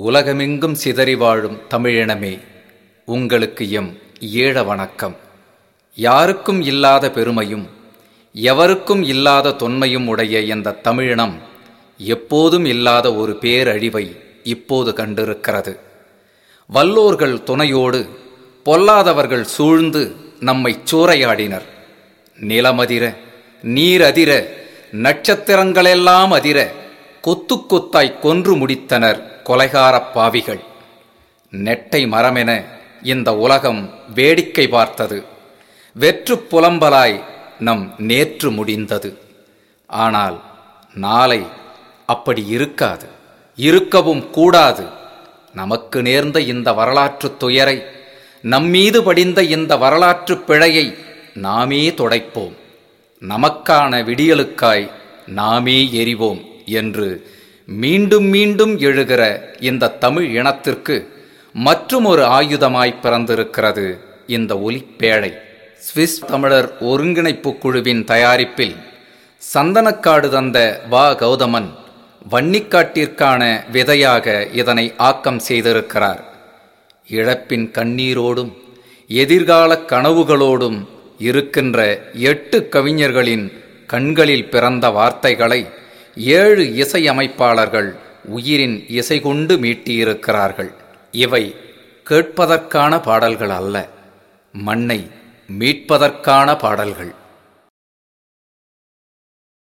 உலகமெங்கும் சிதறி வாழும் தமிழினமே உங்களுக்கு எம் ஈழ வணக்கம் யாருக்கும் இல்லாத பெருமையும் எவருக்கும் இல்லாத தொன்மையும் உடைய இந்த தமிழினம் எப்போதும் இல்லாத ஒரு பேரழிவை இப்போது கண்டிருக்கிறது வல்லோர்கள் துணையோடு பொல்லாதவர்கள் சூழ்ந்து நம்மை சூறையாடினர் நிலமதிர நீரதிர நட்சத்திரங்களெல்லாம் அதிர கொத்து கொத்தாய் கொன்று முடித்தனர் கொலைகாரப் பாவிகள் நெட்டை மரமென இந்த உலகம் வேடிக்கை பார்த்தது வெற்று புலம்பலாய் நம் நேற்று முடிந்தது ஆனால் நாளை அப்படி இருக்காது இருக்கவும் கூடாது நமக்கு நேர்ந்த இந்த வரலாற்றுத் துயரை நம்மீது படிந்த இந்த வரலாற்றுப் பிழையை நாமே துடைப்போம் நமக்கான விடியலுக்காய் நாமே எரிவோம் என்று மீண்டும் மீண்டும் எழுகிற இந்த தமிழ் இனத்திற்கு மற்றும் ஒரு ஆயுதமாய் பிறந்திருக்கிறது இந்த ஒலிப்பேழை சுவிஸ் தமிழர் ஒருங்கிணைப்பு குழுவின் தயாரிப்பில் சந்தனக்காடு தந்த வா கௌதமன் வன்னிக்காட்டிற்கான விதையாக இதனை ஆக்கம் செய்திருக்கிறார் இழப்பின் கண்ணீரோடும் எதிர்கால கனவுகளோடும் இருக்கின்ற எட்டு கவிஞர்களின் கண்களில் பிறந்த வார்த்தைகளை ஏழு இசையமைப்பாளர்கள் உயிரின் இசை கொண்டு மீட்டியிருக்கிறார்கள் இவை கேட்பதற்கான பாடல்கள் அல்ல மண்ணை மீட்பதற்கான பாடல்கள்